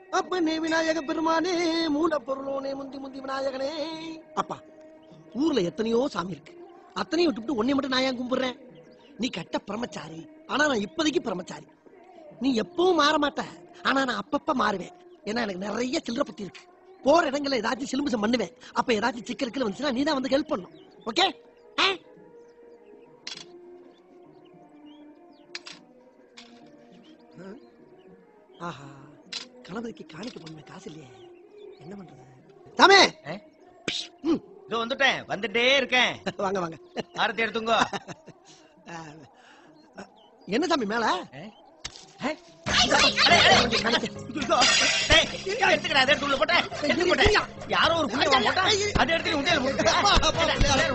அப்பனே விநாயக பெருமானே மூல பொருளோனே முந்தி முந்தி விநாயகனே அப்பா ஊர்ல எத்தனையோ சாமி இருக்கு அத்தனையும் விட்டுவிட்டு உன்னை மட்டும் நான் ஏன் கும்பிடுறேன் நீ கட்ட பிரம்மச்சாரி ஆனா நான் இப்போதைக்கு பிரம்மச்சாரி நீ எப்பவும் மாற மாட்ட ஆனா நான் அப்பப்ப மாறுவேன் ஏன்னா எனக்கு நிறைய சில்லற புத்தி இருக்கு போற இடங்கள்ல ஏதாச்சும் சிலுமிசம் பண்ணுவேன் அப்ப ஏதாச்சும் சிக்கலுக்கு வந்துச்சுன்னா நீ தான் வந்து ஹெல்ப் பண்ணும் ஓகே ஆஹா கணபதிக்கு காணிக்க பண்ணுமே காசு இல்லையே என்ன பண்றது சாமே ம், இதோ வந்துட்டேன் வந்துட்டே இருக்கேன் வாங்க வாங்க ஆரத்தி எடுத்துங்க அஹ், என்ன சாமி மேல எடுத்துக்கடா அதை எடுத்து உள்ள போட்டேன் எடுத்து போட்டேன் யாரோ ஒரு புண்ணியவன் போட்டான் அதை எடுத்து நீ உண்டியல்ல போட்டு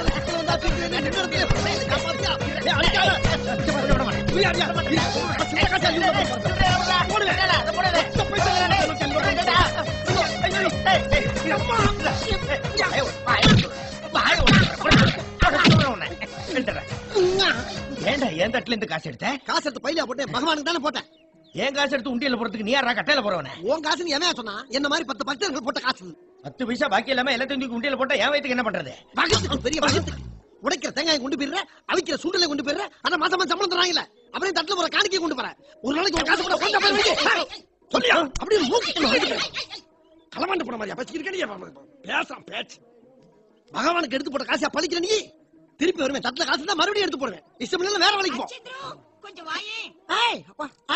ஏன்டா என் தட்டுல இருந்து காசு எடுத்த காசு எடுத்து பையில போட்டேன் பகவானுக்கு தானே போட்டேன் ஏன் காசு எடுத்து உண்டியல்ல போறதுக்கு நீ யாரா கட்டையில போறவன உன் காசு நீ என்ன சொன்னா என்ன மாதிரி பத்து பக்தர்கள் போட்ட காசு பத்து பைசா பாக்கி இல்லாம எல்லாத்தையும் தூக்கி உண்டியல்ல போட்டா என் வயித்துக்கு என்ன பண்றது பகத்துக்கு பெரிய பகத்துக்கு உடைக்கிற தேங்காயை கொண்டு போயிடுற அவிக்கிற சுண்டலை கொண்டு போயிடுற ஆனா மாசம் மாசம் சம்பளம் தராங்கல்ல அப்புறம் தட்டுல போற காணிக்கை கொண்டு போற ஒரு நாளைக்கு ஒரு காசு கூட கொஞ்சம் போய் வைக்க. சொல்லியா அப்படி மூக்கு களமாண்டு போன மாதிரியா பேசி இருக்கே பேசாம் பேச்சு பகவானுக்கு எடுத்து போட்ட காசையா பழிக்கிற நீ திருப்பி வருவேன் தட்டுல காசு தான் மறுபடியும் எடுத்து போடுவேன் இஷ்டம் இல்ல வேற வேலைக்கு போ கொஞ்சம் வாயே ஏய், அப்பா, ஆ?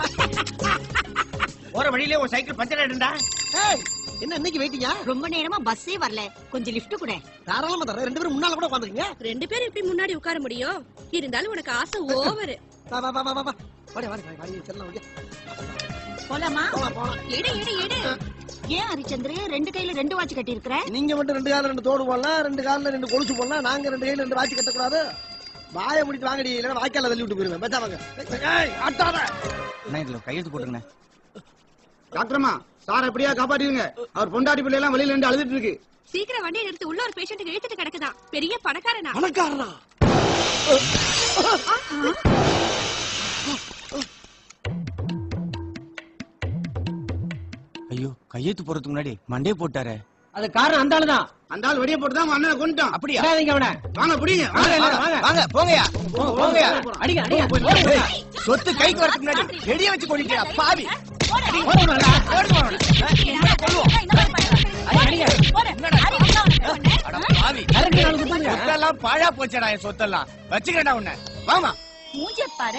போற வழியிலே ஒரு சைக்கிள் பஞ்சர் ஆயிடுண்டா ஏய், என்ன இன்னைக்கு வெயிட்டிங்க ரொம்ப நேரமா பஸ்ஸே வரல கொஞ்சம் லிஃப்ட் கூட தாராளமா தரேன் ரெண்டு பேரும் முன்னால கூட உட்காந்துருக்கீங்க ரெண்டு பேரும் எப்படி முன்னாடி உட்கார முடியும் இருந்தாலும் உனக்கு ஆசை ஓவர் வா வா வா வா வா வா வாடி வாடி வாடி வாடி செல்லம் வாடி போலாமா போலாம் போலாம் எடு எடு எடு ஏன் ஹரிச்சந்திர ரெண்டு கையில ரெண்டு வாட்ச் கட்டி இருக்கிற நீங்க மட்டும் ரெண்டு கால ரெண்டு தோடு போடலாம் ரெண்டு கால்ல ரெண்டு கொலுசு போடலாம் நாங்க ரெண்டு கையில ரெண்டு வாட்சி கட்டக்கூடாது வாயை முடிச்சு வாங்கடி இல்லைன்னா வாய்க்கால தள்ளி விட்டு போயிருவேன் பேசா வாங்க ஏய், ஆட்டாத இதுல கையெழுத்து போட்டுங்க டாக்டர்மா சார் எப்படியா காப்பாட்டிருங்க அவர் பொண்டாட்டி பிள்ளை எல்லாம் வெளியில இருந்து அழுதுட்டு இருக்கு சீக்கிரம் வண்டியை எடுத்து உள்ள ஒரு பேஷண்ட் இழுத்துட்டு கிடக்குதான் பெரிய பணக்காரனா பணக்காரனா ஐயோ கையெழுத்து போறதுக்கு முன்னாடி மண்டே போட்டாரே அது காரணம் அந்த ஆளு தான் அந்த ஆள் வெடிய போட்டு தான் உங்க அண்ணனை கொண்டுட்டான் அப்படியா விடாதீங்க அவனை வாங்க பிடிங்க வாங்க, வாங்க வாங்க, வாங்க. வாங்க போங்கயா போங்கயா அடிங்க அடிங்க போடுங்க. சொத்து கைக்கு வரதுக்கு முன்னாடி வெடிய வச்சு கொண்டுட்டியா பாவி அட பாவி கரண்டி நாலு குத்துங்க. சொத்தெல்லாம் பாழா போச்சடா என் சொத்தெல்லாம் வச்சுக்கிறேன்டா உன்னை வாமா மூஞ்ச பாரு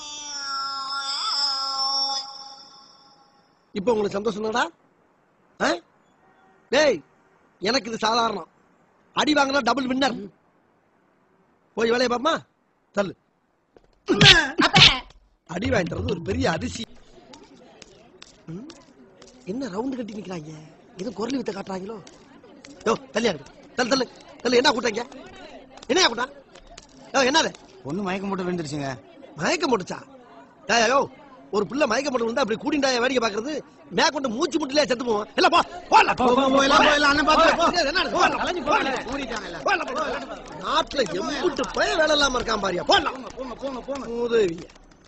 இப்போ உங்களுக்கு சந்தோஷம் தானடா ஆ? டேய் எனக்கு இது சாதாரணம் அடி வாங்கினா டபுள் வின்னர் போய் வேலையை பாப்பமா தள்ளு அடி வாங்கி தரது ஒரு பெரிய அதிசி ம்? என்ன ரவுண்டு கட்டி நிக்கிறாங்க ஏதோ குரல் வித்த காட்டுறாங்களோ யோ தள்ளியா இருக்கு தள்ளு தள்ளு தள்ளு என்ன கூட்டங்க என்னையா கூட்டா யோ என்னது பொண்ணு மயக்கம் போட்டு விழுந்துருச்சுங்க மயக்கம் போட்டுச்சா ஏய், யோ ஒரு பிள்ளை மயக்கம் போட்டு விழுந்தா அப்படி கூட்டிண்டா வேடிக்கை பாக்குறது மேற்கொண்டு மூச்சு முட்டிலே செத்து போவோம் இல்ல போ போல போ, போ, போ, எல்லாம் போ, எல்லாம் அண்ணன் பார்த்து போ. கலைஞ்சு போல ஊறிட்டாங்க எல்லாம். போல, போல. நாட்டுல எம்புட்டு பய வேலை இல்லாம இருக்கான் பாரியா போடலாம் போங்க போங்க போங்க உதவி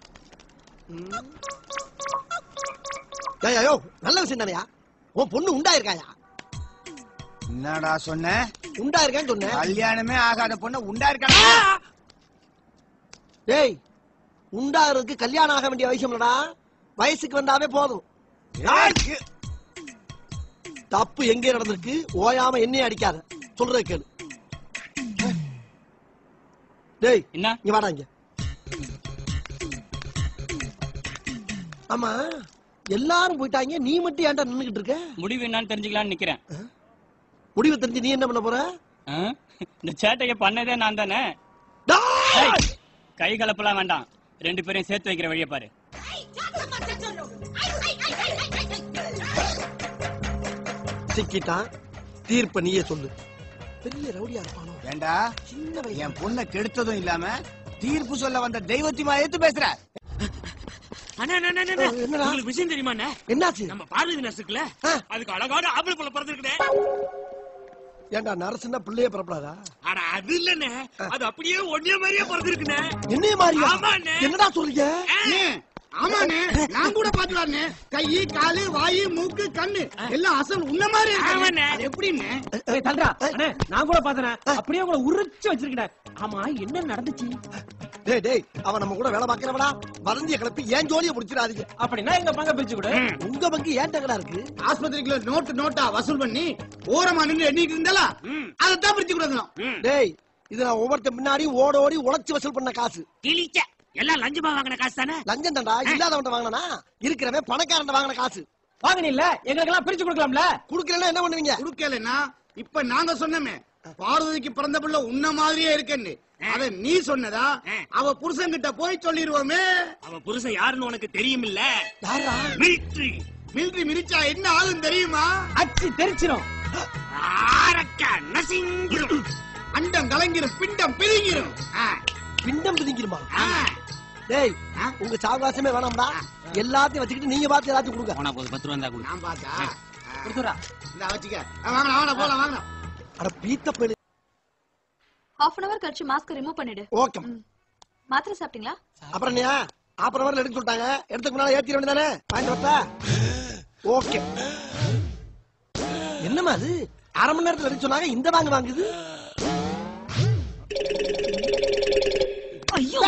யோ நல்ல விஷயம் தானையா உன் பொண்ணு உண்டாயிருக்காயா என்னடா சொன்ன உண்டாயிருக்கான்னு சொன்னேன் கல்யாணமே ஆகாத பொண்ணு உண்டா இருக்கா டேய் உண்டாகிறதுக்கு கல்யாணம் ஆக வேண்டிய அவசியம் இல்லடா வயசுக்கு வந்தாவே போதும் தப்பு எங்கே நடந்திருக்கு ஓயாம என்னைய அடிக்காத சொல்றத கேளு டேய் என்ன இங்க வாடா இங்க ஆமா எல்லாரும் போயிட்டாங்க நீ மட்டும் ஏன்டா நின்னுகிட்டு இருக்க முடிவு என்னன்னு தெரிஞ்சுக்கலாம்னு நிக்கிறேன் முடிவு தெரிஞ்சு நீ என்ன பண்ண போற ஆ? இந்த சேட்டைய பண்ணதே நான் தானே டேய்! கை கலப்பெல்லாம் வேண்டாம் ரெண்டு பேரையும் சேர்த்து வைக்கிற வழியை பாரு சிக்கிட்டான் தீர்ப்ப நீயே சொல்லு பெரிய ரவுடியா இருப்பானோ ஏண்டா சின்ன வயசு என் பொண்ணை கெடுத்ததும் இல்லாம தீர்ப்பு சொல்ல வந்த தெய்வத்திமா ஏத்து பேசுற அண்ணா அண்ணா, அண்ணா, அண்ணா. என்னடா? உங்களுக்கு விஷயம் தெரியுமா அண்ணா? என்னாச்சு நம்ம பார்வதி நர்ஸ் இருக்குல்ல ஆ. அதுக்கு அழகான ஆம்பளை புள்ள பிறந்திருக்குதே ஏன்டா நரசுன்னா பிள்ளையே பரப்படாதா அட அது இல்லண்ணே அது அப்படியே ஒன்னே மாதிரியே பிறந்திருக்குண்ணே என்னைய மாதிரியா ஆமாண்ணே. என்னடா சொல்றீங்க அண்ணே, ஆமாண்ணே நான் கூட பாத்துவாருண்ணே கை காலு வாயு மூக்கு கண்ணு எல்லாம் அசல் உன்ன மாதிரி இருக்கு. அது எப்படின்னு ஏய், தல்றா அண்ணே நான் கூட பார்த்தேனே அப்படியே உங்களை உரிச்சு வச்சிருக்கேன் ஆமா என்ன நடந்துச்சு டேய் டேய் அவன் நம்ம கூட வேலை பாக்குறவனா வதந்திய கிளப்பி ஏன் ஜோலியை முடிச்சிடாதீங்க அப்படின்னா எங்க பங்க பிரிச்சு கொடு உங்க பங்கு ஏன் தகடா இருக்கு ஆஸ்பத்திரிக்குள்ள நோட்டு நோட்டா வசூல் பண்ணி ஓரமா நின்று எண்ணிட்டு இருந்தால அதைத்தான் பிரிச்சு கொடுக்கணும் டேய் இது நான் ஒவ்வொருத்த முன்னாடி ஓட ஓடி உழைச்சு வசூல் பண்ண காசு கிழிச்ச எல்லாம் லஞ்சமா வாங்கின காசு தானே லஞ்சம் தான்டா இல்லாதவன்ட்ட வாங்கினா இருக்கிறவன் பணக்காரன் வாங்கின காசு வாங்கினீ இல்ல எங்களுக்கு எல்லாம் பிரிச்சு கொடுக்கலாம்ல குடுக்கலன்னா என்ன பண்ணுவீங்க குடுக்கலன்னா இப்ப நாங்க சொன்னோமே பார்வதிக்கு பிறந்த பிள்ளை உன்ன மாதிரியே இருக்கேன்னு அத நீ சொன்னதா அவ புருஷன்கிட்ட போய் சொல்லிருவோமே அவன் புருஷன் யாருன்னு உனக்கு தெரியும் இல்ல யாரா மிலிட்ரி மிலிட்டரி மிரிச்சா என்ன ஆகும் தெரியுமா அச்சு தெரிச்சிரும் ஆரக்கா நசிங்கிரும் அண்டம் கலங்கிரும் பிண்டம் பிரிங்கிரும் ஆ, பிண்டம் பிதிங்கிருமா ஆ. டேய் ஆ? உங்க சாவகாசமே வேணாம்டா எல்லாத்தையும் வச்சுக்கிட்டு நீங்க பார்த்து எல்லாத்தையும் கொடுங்க போனா போது பத்து ரூபா இருந்தா கொடு நான் பார்த்தா கொடுத்துறா இந்த வச்சுக்க ஆ, வாங்கலாம் வாங்கலாம் போலாம் வாங்கலாம் அட பீத்த போயிடு ஹாஃப் அன் அவர் கழிச்சு மாஸ்க் ரிமூவ் பண்ணிடு ஓகே மாத்திரை சாப்பிட்டீங்களா அப்புறம் நீயா அப்புறம் வர எடுக்க சொல்லிட்டாங்க எடுத்துக்கு முன்னால ஏத்திர வேண்டியதானே வாங்கிட்டு வரட்டா ஓகே என்னம்மா அது அரை மணி நேரத்துல எடுக்க சொன்னாங்க இந்த வாங்க வாங்குது ஐயோ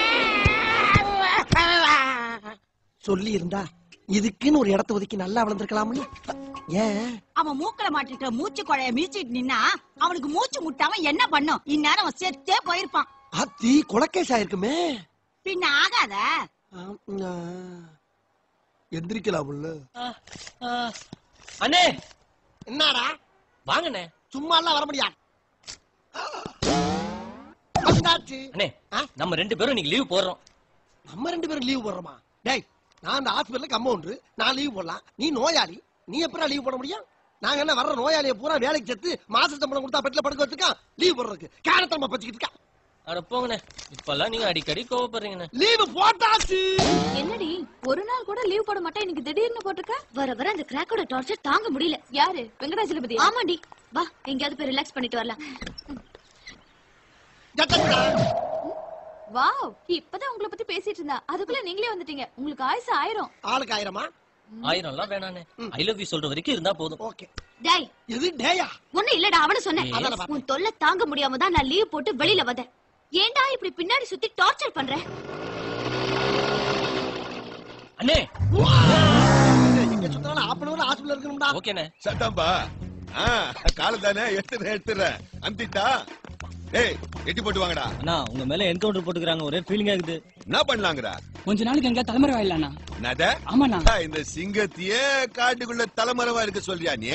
சொல்லி இருந்தா இதுக்குன்னு ஒரு இடத்த ஒதுக்கி நல்லா வளர்ந்துருக்கலாம்ல ஏன் அவன் மூக்கல மாட்டிட்ட மூச்சு குழைய மிதிச்சிட்டு நின்னா அவனுக்கு மூச்சு முட்டாம என்ன பண்ணும் இந்நேரம் அவன் செத்தே போயிருப்பான் அத்தி கொலக்கேஸ் ஆயிருக்குமே பின்ன ஆகாத ஆம், ஆ. எந்திரிக்கலாம் உள்ள அண்ணே என்னடா வாங்கண்ணே சும்மா எல்லாம் வர முடியாது வந்தாச்சு அண்ணே ஆ? நம்ம ரெண்டு பேரும் இன்னைக்கு லீவ் போடுறோம் நம்ம ரெண்டு பேரும் லீவ் போடுறோமா டேய் நான் அந்த ஹாஸ்பிடல்ல கம்பவுண்டர் நான் லீவ் போடலாம் நீ நோயாளி நீ எப்படா லீவ் போட முடியும் நாங்க என்ன வர்ற நோயாளியை பூரா வேலைக்கு சேர்த்து மாச சம்பளம் கொடுத்தா பெட்ல படுக்க வச்சிருக்கான் லீவ் போடுறதுக்கு காரணத்தமா பச்சுக்கிட்டு இருக்கா அட போங்கண்ணே இப்பெல்லாம் நீங்க அடிக்கடி கோவப்படுறீங்கண்ணே லீவ் போட்டாச்சு என்னடி ஒரு நாள் கூட லீவ் போட மாட்டேன் இன்னைக்கு திடீர்னு போட்டிருக்க வர வர அந்த கிராக்கோட டார்ச்சர் தாங்க முடியல யாரு வெங்கடாஜலபதி ஆமாடி வா எங்கேயாவது போய் ரிலாக்ஸ் பண்ணிட்டு வரலாம் ஜட்டக்குடா. வாவ் இப்பதான் உங்களை பத்தி பேசிட்டு இருந்தா அதுக்குள்ள நீங்களே வந்துட்டீங்க உங்களுக்கு ஆயுசு ஆயிரம் ஆளுக்கு ஆயிரமா ஆயிரம் எல்லாம் வேணாண்ணே ஐ லவ் யூ சொல்ற வரைக்கும் இருந்தா போதும் ஓகே டேய் எது டேயா ஒண்ணு இல்லடா அவனு சொன்னேன் அதான பார்த்தேன். உன் தொல்லை தாங்க முடியாம தான் நான் லீவ் போட்டு வெளியில வந்தேன் ஏன்டா இப்படி பின்னாடி சுத்தி டார்ச்சர் பண்ற அண்ணே எங்க சுத்தனால ஆப் அன் ஹாஸ்பிடல் இருக்கணும்டா ஓகேண்ணே சட்டாம்பா காலம் தானே எடுத்துறேன் எடுத்துறேன் அந்திட்டா ஏய் எட்டி போட்டு வாங்கடா அண்ணா உங்க மேல என்கவுண்டர் போட்டுக்கிறாங்க ஒரே ஃபீலிங்கா இருக்குது என்ன பண்ணலாங்கடா கொஞ்ச நாளைக்கு எங்க தலைமுறை வாயிலாண்ணா என்னத ஆமாண்ணா ஆ, இந்த சிங்கத்தையே காட்டுக்குள்ள தலைமறைவா இருக்க சொல்றியா நீ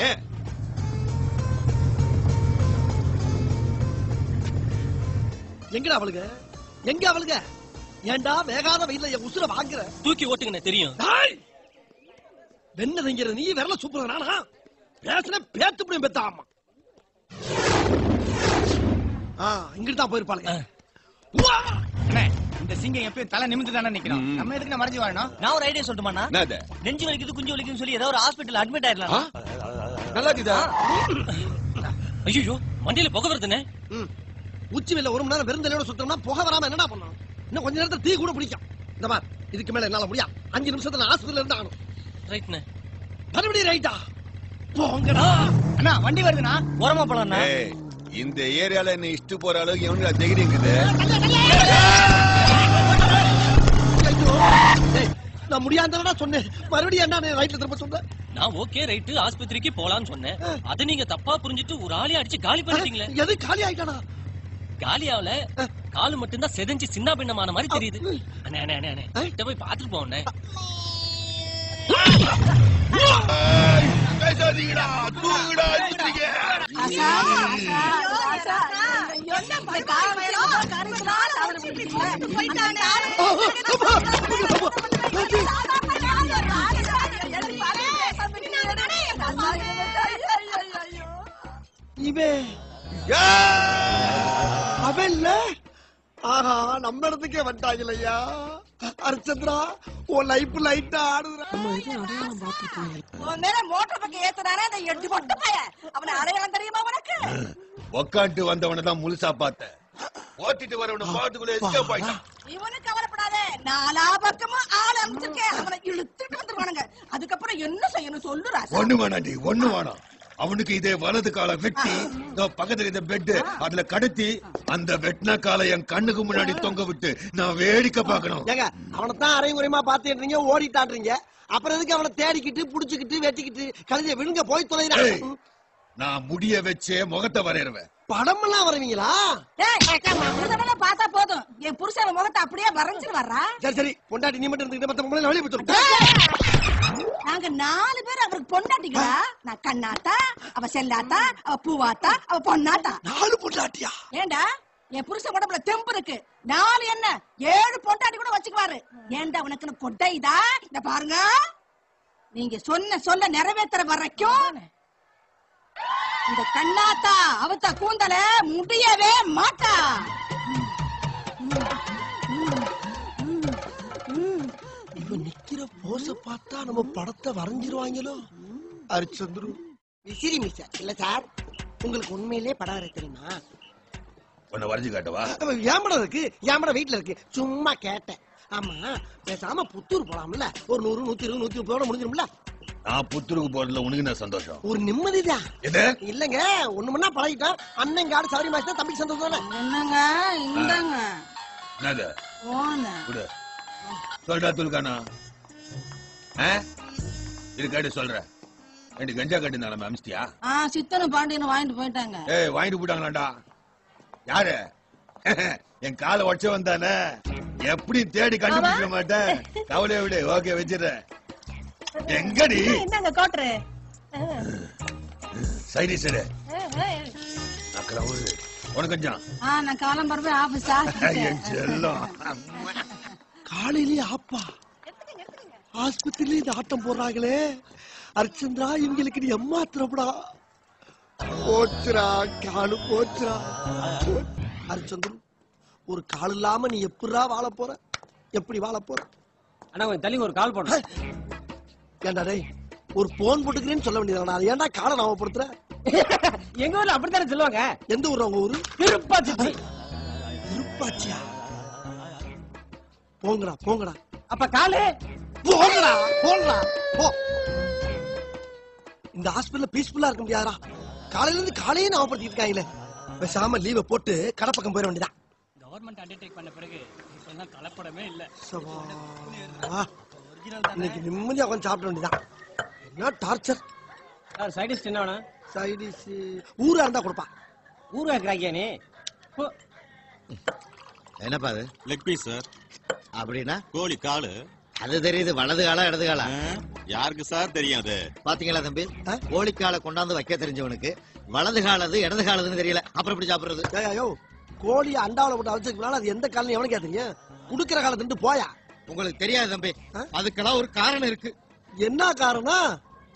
எங்கடா அவளுங்க எங்க அவளுங்க ஏன்டா வேகாத வெயில்ல என் உசுர வாங்குற தூக்கி ஓட்டுங்கண்ணே தெரியும் டேய்! வெண்ண திங்கிறது நீ விரல சூப்பர் நானா பேசுன பேத்து முடியும் பெத்த ஆமா ஆ இங்கிட்டு தான் போயிருப்பாளுங்க உவா! இந்த சிங்கம் எப்பயும் தலை நிமிந்து தானே நிக்கணும் ம். நம்ம எதுக்கு மறைஞ்சு வாழணும் நான் ஒரு ஐடியா சொல்லட்டுமாண்ணா என்னது நெஞ்சு வலிக்குது குஞ்சு வலிக்குதுன்னு சொல்லி ஏதோ ஒரு ஹாஸ்பிட்டல் அட்மிட் ஆ? ஆயிடலாம் நல்லா இருக்குதா ஐயோ மண்டியில புகை வருதுண்ணே ம். உச்சி வெயில்ல ஒரு மணி நேரம் வெறுந்தலையோட சுத்தம்னா புகை வராம என்னடா பண்ணணும் இன்னும் கொஞ்ச நேரத்துல தீ கூட பிடிக்கும் இந்த மாதிரி இதுக்கு மேல என்னால முடியாது அஞ்சு நிமிஷத்துல ஆஸ்பத்திரியில இருந்து ஆகணும் ரைட்ண்ணே மறுபடியும் ரைட்டா போங்கடா அண்ணா வண்டி வருதுண்ணா ஓரமா போலாம்ண்ணா ஏய் இந்த ஏரியால என்ன இஷ்டு போற அளவுக்கு எவனுக்கு தைரியம் இருக்குது ஐயோ டேய், நான் முடியாதுடா சொன்னேன் மறுபடியும் என்ன ரைட்ல திரும்ப சொன்னேன் நான் ஓகே ரைட்டு ஆஸ்பத்திரிக்கு போலாம்னு சொன்னேன் அத நீங்க தப்பா புரிஞ்சுட்டு ஒரு ஆளே அடிச்சு காலி பண்ணிட்டீங்களே எது காலி ஆயிட்டானா காலியாவல காலு மட்டும்தான் செதஞ்சு சின்ன பின்னமான மாதிரி தெரியுது அண்ணே அண்ணே அண்ணே அண்ணே கிட்ட போய் பாத்துட்டு போண்ணே பேசாதீங்கடா தூங்குடா எந்திரிங்க. இவன் ஏய்! அவன் இல்ல ஆஹா நம்ம இடத்துக்கே வந்துட்டாங்களையா அரிச்சந்திரா உன் லைஃப் லைட்டா ஆடுதுடா நம்ம எதுவும் அடையாளம் பார்த்துருக்கோம் உன் மேல மோட்டர் பக்கம் ஏத்துறானே அந்த எட்டு பொட்ட பைய அவனை அடையாளம் தெரியுமா உனக்கு உக்காந்து வந்தவனை தான் முழுசா பார்த்தேன் ஓட்டிட்டு வரவன பாத்துக்குள்ள எஸ்கேப் ஆயிட்டான் இவனு கவலைப்படாத நாலா பக்கமும் ஆள் அமைச்சிருக்கேன் அவனை இழுத்துட்டு வந்துருவானுங்க அதுக்கப்புறம் என்ன செய்யணும் சொல்லு ராசா ஒண்ணு வேணாண்டி ஒண்ணு வேணாம் அவனுக்கு இதே வலது காலை வெட்டி இதோ பக்கத்துல இந்த பெட் அதுல கடத்தி அந்த வெட்டின காலை என் கண்ணுக்கு முன்னாடி தொங்க விட்டு நான் வேடிக்கை பார்க்கணும் ஏங்க அவனைத்தான் அரைகுறையமா பாத்துட்டு ஓடிட்டாடுறீங்க அப்புறம் எதுக்கு அவனை தேடிக்கிட்டு புடிச்சுக்கிட்டு வெட்டிக்கிட்டு கழுதிய விழுங்க போய் தொலைறான் ஏய், நான் முடிய வச்சே முகத்தை வரையறவன் படம் எல்லாம் வருவீங்களா டேய், ஒரு தடவை பார்த்தா போதும் என் புருஷன் முகத்தை அப்படியே வரைஞ்சிட்டு வர்றா சரி சரி பொண்டாட்டி நீ மட்டும் இருந்துட்டு மத்த பொம்பளை வெளியே போச்சு நாங்க நாலு பேர் அவருக்கு பொண்டாட்டிங்களா நான் கண்ணாத்தா அவ செல்லாத்தா அவ பூவாத்தா அவ பொண்ணாத்தா நாலு பொண்டாட்டியா ஏண்டா என் புருஷன் உடம்புல தெம்பு இருக்கு நாலு என்ன ஏழு பொண்டாட்டி கூட வச்சுக்குவாரு ஏண்டா உனக்கு கொட்டைதா இந்த பாருங்க நீங்க சொன்ன சொல்ல நிறைவேத்துற வரைக்கும் இந்த கண்ணாத்தா அவத்த கூந்தல முடியவே மாட்டா இவன் நிக்கிற போஸ பார்த்தா நம்ம படத்தை வரைஞ்சிருவாங்களோ அரிச்சந்திரு விசிறி மிஸ் இல்ல சார் உங்களுக்கு உண்மையிலேயே படம் வரைய தெரியுமா உன்னை வரைஞ்சு காட்டவா என் படம் இருக்கு என் படம் வீட்டுல இருக்கு சும்மா கேட்டேன் ஆமா பேசாம புத்தூர் போலாம்ல ஒரு நூறு நூத்தி இருபது நூத்தி முப்பதோட முடிஞ்சிரும்ல நான் புத்தூருக்கு போறதுல உனக்கு என்ன சந்தோஷம் ஒரு நிம்மதிதான் எது இல்லங்க ஒண்ணு மணி பழகிட்டான் அண்ணன் காடு சௌரி மாசம் தான் தம்பிக்கு சந்தோஷம் தானே என்னங்க இந்தாங்க என்னது போன விடு சொல்றா துல்கானா ஆ? இரு கேட்டு சொல்றேன் ரெண்டு கஞ்சா கட்டி நம்ம அமிச்சிட்டியா ஆ சித்தனும் பாண்டியனும் வாங்கிட்டு போயிட்டாங்க ஏய் வாங்கிட்டு போட்டாங்களாண்டா யாரு என் காலை உடச்ச வந்தானே எப்படி தேடி கண்டுபிடிக்க மாட்டேன் கவலையை விடு ஓகே வச்சிடுறேன் எங்கடி என்னங்க கோட்ரு சைடி சைடு நக்கலா ஒரு உனக்கு கொஞ்சம் ஆ நான் காலம் பரவே ஆபீஸா என் செல்லம் காலையிலேயே ஆப்பா ஆஸ்பத்திரியில இந்த ஆட்டம் போடுறாங்களே அர்ச்சந்திரா இவங்களுக்கு நீ எம்மாத்திரப்படா போச்சுரா காலு போச்சுரா அரிச்சந்திரன் ஒரு கால் இல்லாம நீ எப்படிரா வாழ போற எப்படி வாழ போற அண்ணா கொஞ்சம் தள்ளி ஒரு கால் போடுறேன் ஏன்டா டேய் ஒரு போன் போட்டுக்கிறேன்னு சொல்ல வேண்டியதாடா அது ஏன்டா காலை நாமப்படுத்துற எங்க ஊர்ல அப்படித்தானே சொல்லுவாங்க எந்த ஊர் உங்க ஊரு திருப்பாச்சி இருப்பாச்சியா போங்கடா போங்கடா அப்ப காலு போங்கடா போங்கடா போ இந்த ஹாஸ்பிடல்ல பீஸ்ஃபுல்லா இருக்க முடியாதா காலையில இருந்து காலையே ஞாபகப்படுத்திட்டு இருக்காங்களே பேசாம லீவை போட்டு கடை பக்கம் போயிட வேண்டியதான் கவர்மெண்ட் அண்டர்டேக் பண்ண பிறகு இப்பெல்லாம் கலப்படமே இல்ல சவா. இன்னைக்கு நிம்மதியா உட்காந்து சாப்பிட வேண்டியதான் என்ன டார்ச்சர் சார் சைடிஸ்ட் என்ன வேணும் சைடிஸ் ஊரா இருந்தா கொடுப்பா ஊருகா கிராக்கியா நீ போ. என்னப்பா அது லெக் பீஸ் சார் அப்படின்னா கோழி காலு அது தெரியுது வலது காலா இடது காலா யாருக்கு சார் தெரியும் அது பாத்தீங்களா தம்பி கோழிக்காலை கொண்டாந்து வைக்க தெரிஞ்சவனுக்கு வலது காலது இடது காலதுன்னு தெரியல அப்புறம் எப்படி சாப்பிடுறது ஐயோ கோழி அண்டாவில போட்டு அழைச்சிருக்கனால அது எந்த காலம் எவனுக்கே தெரியும் குடுக்கிற காலத்துட்டு போயா உங்களுக்கு தெரியாது தம்பி அதுக்கெல்லாம் ஒரு காரணம் இருக்கு என்ன காரணம்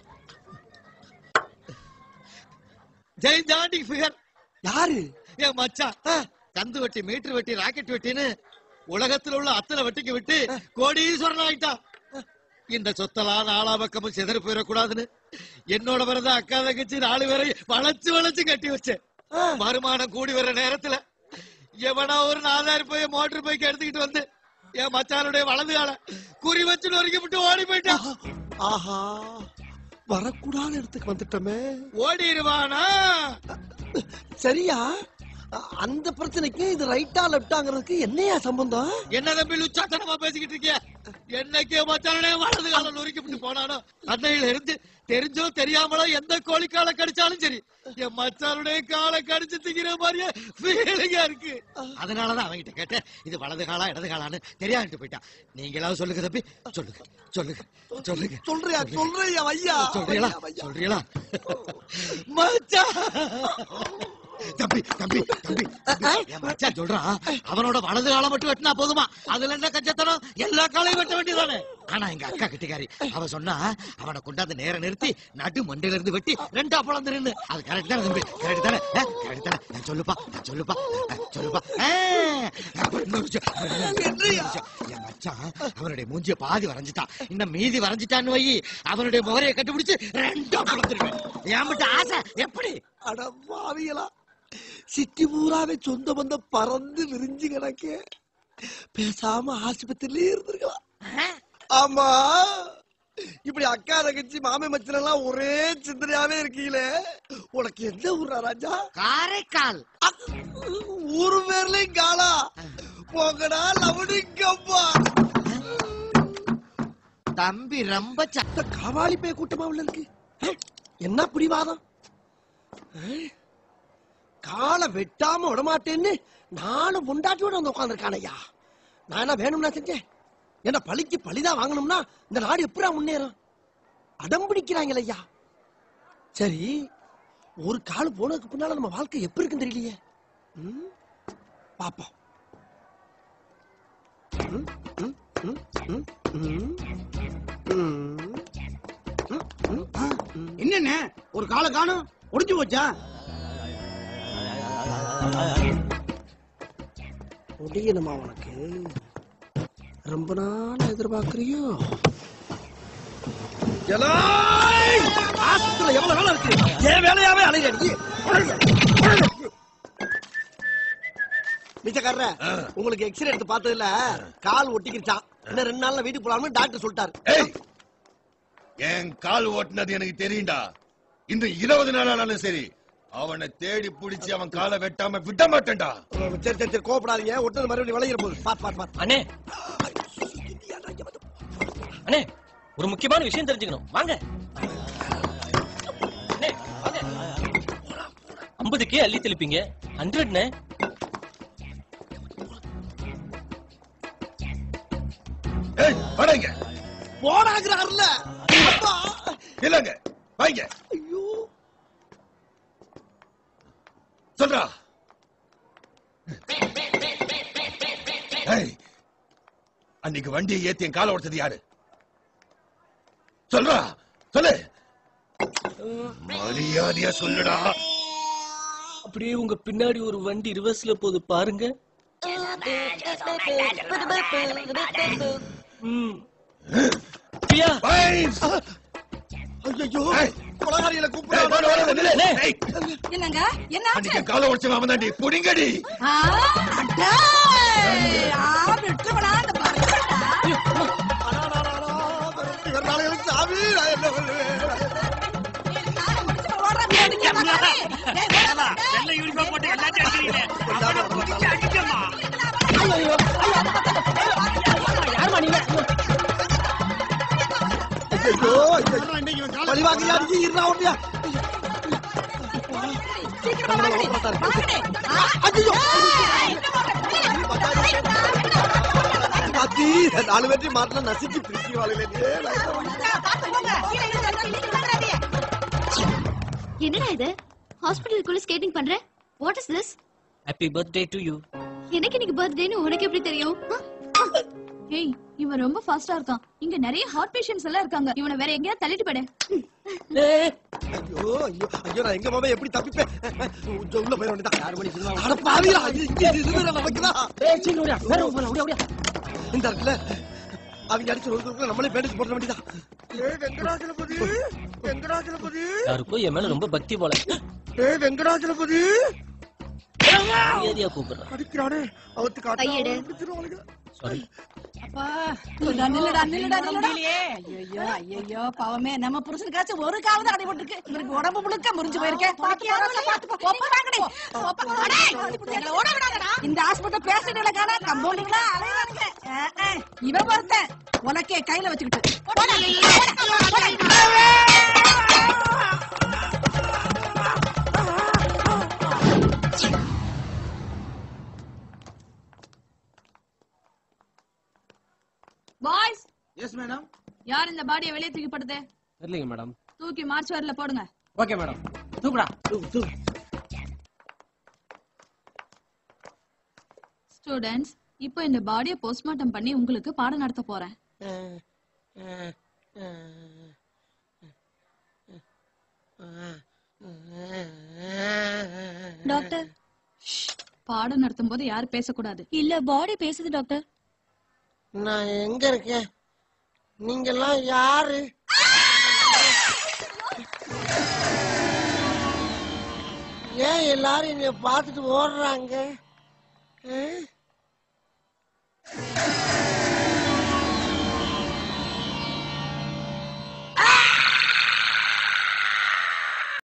ஜெயிண்டாண்டிங் ஃபிகர் யாரு என் மச்சான் கந்து வெட்டி மீட்டர் வெட்டி ராக்கெட் வெட்டின்னு உலகத்துல உள்ள அத்தனை வெட்டிக்கு விட்டு கோடீஸ்வரன் ஆயிட்டான் இந்த சொத்தெல்லாம் நாலா பக்கமும் சிதறி போயிடக்கூடாதுன்னு என்னோட பிறந்த அக்கா தங்கச்சி நாலு பேரை வளைச்சு வளைச்சு கட்டி வச்சேன் வருமானம் கூடி வர்ற நேரத்துல எவனா ஒரு நாலாயிரம் போய் மோட்டர் பைக் எடுத்துக்கிட்டு வந்து என் மச்சானுடைய வலது கால குறி வச்சு நொறுக்கி விட்டு ஓடி போயிட்டான் ஆஹா வரக்கூடாத இடத்துக்கு வந்துட்டோமே ஓடிடுவானா சரியா அ- அந்த பிரச்சனைக்கு இது ரைட்டா லெப்டாங்கிறதுக்கு என்னையா சம்பந்தம் என்ன தம்பி லுச்சாத்தனமா பேசிக்கிட்டு இருக்கிய என்னைக்கே மச்சானே வலது காலம் நொறுக்கி விட்டு போனானோ அன்னையில இருந்து தெரிஞ்சோ தெரியாமலோ எந்த கோழி காலை கடிச்சாலும் சரி என் மச்சானுடைய காலை கடிச்சு திங்கிற மாதிரியே ஃபீலிங்கா இருக்கு அதனாலதான் அவன்கிட்ட கேட்டேன் இது வலது காலா இடது காலான்னு தெரியாதுட்டு போயிட்டான் நீங்களாவது சொல்லுங்க தம்பி சொல்லுங்க சொல்லுங்க சொல்லுங்க சொல்றியா சொல்றியா ஐயா சொல்றீங்களா சொல்றீங்களா மச்சான் தம்பி தம்பி தம்பி தம்பி, என் மச்சான் சொல்றான் அவனோட வலது காலம் மட்டும் வெட்டினா போதுமா அதுல என்ன கஞ்சத்தனம் எல்லா காலையும் வெட்ட வேண்டியதானே ஆனா எங்க அக்கா கிட்டிக்காரி அவ சொன்னா அவனை கொண்டாந்து நேர நிறுத்தி நடு மண்டையில இருந்து வெட்டி ரெண்டா பிளந்துருன்னு அது கரெக்ட் தானே தம்பி கரெக்ட் தானே கரெக்ட் தானே நான் சொல்லுப்பா நான் சொல்லுப்பா அஹ், சொல்லுப்பா அஹ், அப்புறம் இன்னொரு விஷயம், இன்னொரு விஷயம். என் மச்சான் அவனுடைய மூஞ்சிய பாதி வரைஞ்சிட்டான் இன்னும் மீதி வரைஞ்சிட்டான்னு வை அவனுடைய முகரையை கண்டுபிடிச்சு ரெண்டா பிளந்துருவேன் என் மட்டும் ஆசை எப்படி அட பாவிகளா சிட்டி பூராவே சொந்த பந்த பறந்து விரிஞ்சு கிடக்கு பேசாம ஆஸ்பத்திரியிலே இருந்திருக்கலாம் ஆமா இப்படி அக்கா தங்கச்சி மாமே மச்சன் எல்லாம் ஒரே சிந்தனையாவே இருக்கீங்களே உனக்கு எந்த ஊர்ரா ராஜா காரைக்கால் ஊரு பேர்லயும் காலா போங்கடா லவடிங்கப்பா தம்பி ரொம்ப இந்த காவாலி பே கூட்டமா உள்ள இருக்கு அஹ், என்ன பிடிவாதம் அஹ், காலை வெட்டாம விடமாட்டேன்னு நானும் பொண்டாட்டியோட வந்து உட்காந்துருக்கான ஐயா நான் என்ன வேணும்னா செஞ்சேன் என்ன பழிக்கு பழிதான் வாங்கணும்னா இந்த நாடு எப்படா முன்னேறும் அடம் பிடிக்கிறாங்களே ஐயா சரி ஒரு கால் போனதுக்கு பின்னால நம்ம வாழ்க்கை எப்படி இருக்குன்னு தெரியலையே ம், பாப்போம் ம், ம், ம், ம், ம். என்னென்ன ஒரு காலை காணும் ஒடிஞ்சு போச்சா முடியணுமா உனக்கு ரொம்ப நாள் எதிர்பார்க்கறியோ ஆஸ்பத்திரியில எவ்வளவு வேலை இருக்கு என் வேலையாவே அலையிற நீ மிச்சக்காரர உங்களுக்கு எக்ஸ்ரே எடுத்து பார்த்ததுல கால் ஒட்டிக்கிருச்சான் இன்னும் ரெண்டு நாள்ல வீட்டுக்கு போலாம்னு டாக்டர் சொல்லிட்டாரு ஏய் என் கால் ஓட்டுனது எனக்கு தெரியும்டா இன்னும் இருபது நாள் ஆனாலும் சரி அவனை தேடி பிடிச்சி அவன் காலை வெட்டாம விட மாட்டேன்டா சரி சரி சரி கோபப்படாதீங்க ஒட்டுறது மறுபடியும் விளையிற போகுது பாத்து பாத்து பாத்து அண்ணே அண்ணே ஒரு முக்கியமான விஷயம் தெரிஞ்சுக்கணும் வாங்க அண்ணே, வாங்க. ஐம்பதுக்கே அள்ளி தெளிப்பீங்க ஹண்ட்ரட்னே ஏய் வடங்க போடாங்கிறாருல இல்லங்க வாங்க ஐயோ சொல்றா ஏய் அன்னைக்கு வண்டியை ஏத்தி என் காலை உடைச்சது யாரு சொல்றா சொல்லு மரியாதையா சொல்லுடா அப்படியே உங்க பின்னாடி ஒரு வண்டி ரிவர்ஸ்ல போகுது பாருங்க ம். பிரியா ஐயோ கொலகாரிகளை ஏய், வர, வர, வர, நில்லு. ஏய், என்னங்க என்ன அன்னைக்கு என் காலை உடைச்சவன் அவன் தாண்டி புடிங்கடி ஆ, அடே! ஆ, விட்டுருவடா, இந்த பறவைகளா. சாமி நான் என்ன பண்ணுவேன் ஓடுறா, பின்னாடி வா, சாமி. டேய், ஓடுறா. வெள்ளை யூனிஃபார்ம் போட்டு எல்லாத்தையும் அடிக்கிறீங்க அடிக்கம்மா ஐயோ பழி வாங்கியா நீ இருடா ஒண்டியா சீக்கிரமா வாங்கடி, வாங்கடி. ஆ, ஐயோ பாத்தி நாலு பேர்த்தையும் மாட்டில நசுக்கி பிரிச்சு வாழ்களே பார்த்து போங்க. கீழே விழுந்து இன்னைக்கு விழுந்துடாதீங்க. என்னடா இது ஹாஸ்பிட்டலுக்குள்ள ஸ்கேட்டிங் பண்ற what is this happy birthday to you எனக்கு இன்னைக்கு பர்த்டேன்னு உனக்கு எப்படி தெரியும் ஏய் இவன் ரொம்ப ஃபாஸ்டா இருக்கான் இங்க நிறைய ஹார்ட் பேஷண்ட்ஸ் எல்லாம் இருக்காங்க இவனை வேற எங்கேயாவது தள்ளிட்டு போடு ஐயோ ஐயோ ஐயோ நான் எங்க மாமா எப்படி தப்பிப்பேன் உள்ள உள்ள போயிட வேண்டியதான் யாரு மணி அட பாவியா இது இங்க இது வேற நடக்குதா இந்த இடத்துல அவங்க அடிச்சு ஒரு நம்மளே பேடிச்சு போட வேண்டியதா வெங்கடாச்சலபதி வெங்கடாச்சலபதி யாருக்கோ என் மேல ரொம்ப பக்தி போல ஏ வெங்கடாச்சலபதி மரியாதையா கூப்பிடுறான் அடிக்கிறானே அவத்து கையெடு. காட்டு சாரி அப்பா, நில்லுடா, நில்லுடா, நில்லுடா, நில்லுடா. ஐயையோ, ஐயையோ, பாவமே நம்ம புருஷனுக்காச்சும் ஒரு கால் தான் அடிபட்டிருக்கு இவருக்கு உடம்பு முழுக்க முறிஞ்சு போயிருக்கேன் பாத்து பரவாயில்ல, பாத்து போ. ஒப்ப வாங்கடி. ஒப்ப வாங்கடி. எங்களை ஓட விடாதடா. இந்த ஹாஸ்பிட்டல் பேஷண்ட்களை காண கம்பவுண்டிங்களா அலையறானுங்க அஹ், அஹ். இவன் ஒருத்தன் உனக்கே கையில வச்சுக்கிட்டு போடா, போடா, போடா. பாய்ஸ் எஸ் மேடம் யார் இந்த பாடியை வெளியே தூக்கி போட்டது தெரியலங்க மேடம் தூக்கி மார்ச் வரல போடுங்க ஓகே மேடம் தூக்குடா ஸ்டூடெண்ட்ஸ் இப்போ இந்த பாடியை போஸ்ட்மார்ட்டம் பண்ணி உங்களுக்கு பாடம் நடத்த போறேன் டாக்டர் பாடம் நடத்தும் போது யாரும் பேசக்கூடாது இல்ல பாடி பேசுது டாக்டர் நான் எங்க இருக்கேன் நீங்கெல்லாம் யாரு ஏன் எல்லாரும் என்னை பார்த்துட்டு ஓடுறாங்க ஆ?